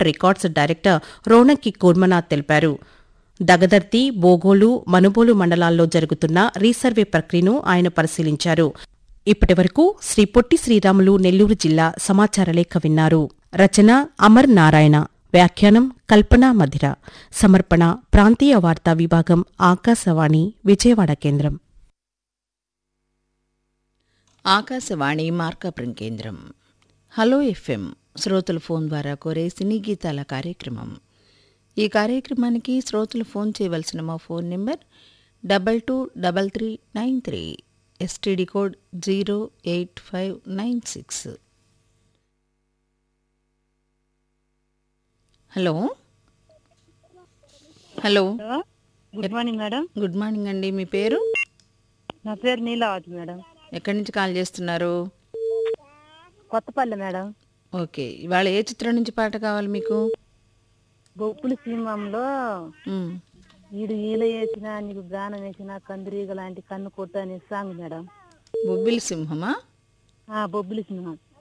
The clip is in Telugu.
రికార్డ్స్ డైరెక్టర్ రోనక్కి కూర్మనాథ్ తెలిపారు దగదర్తి బోగోలు మనుబోలు మండలాల్లో జరుగుతున్న రీసర్వే ప్రక్రియను ఆయన పరిశీలించారు ఇప్పటివరకు శ్రీ పొట్టి శ్రీరాములు నెల్లూరు జిల్లా సమాచార లేఖ విన్నారు రచన అమర్ నారాయణ వ్యాఖ్యానం కల్పన మధిర సమర్పణ ప్రాంతీయ వార్తా విభాగం ఆకాశవాణి విజయవాడ కేంద్రం ఆకాశవాణి మార్కాపురం కేంద్రం హలో ఎఫ్ఎం శ్రోతల ఫోన్ ద్వారా కోరే సినీ గీతాల కార్యక్రమం ఈ కార్యక్రమానికి శ్రోతలు ఫోన్ చేయవలసిన మా phone number double two double three nine three STD code zero eight five nine six hello hello hello good morning madam good morning అండి మీ పేరు నా పేరు నీలావతి మేడం ఎక్కడి నుంచి కాల్ చేస్తున్నారు కొత్తపల్లి మేడం ఓకే ఇవాళ ఏ చిత్రం నుంచి పాట కావాలి మీకు బొప్పుల సింహంలో మ్, ఈడు ఈల వేసిన నీకు గానం వేసిన కందిరీగ లాంటి కన్ను కొట్టు అనే సాంగ్ మేడం బొబ్బిలి సింహమా ఆ బొబ్బులి సింహం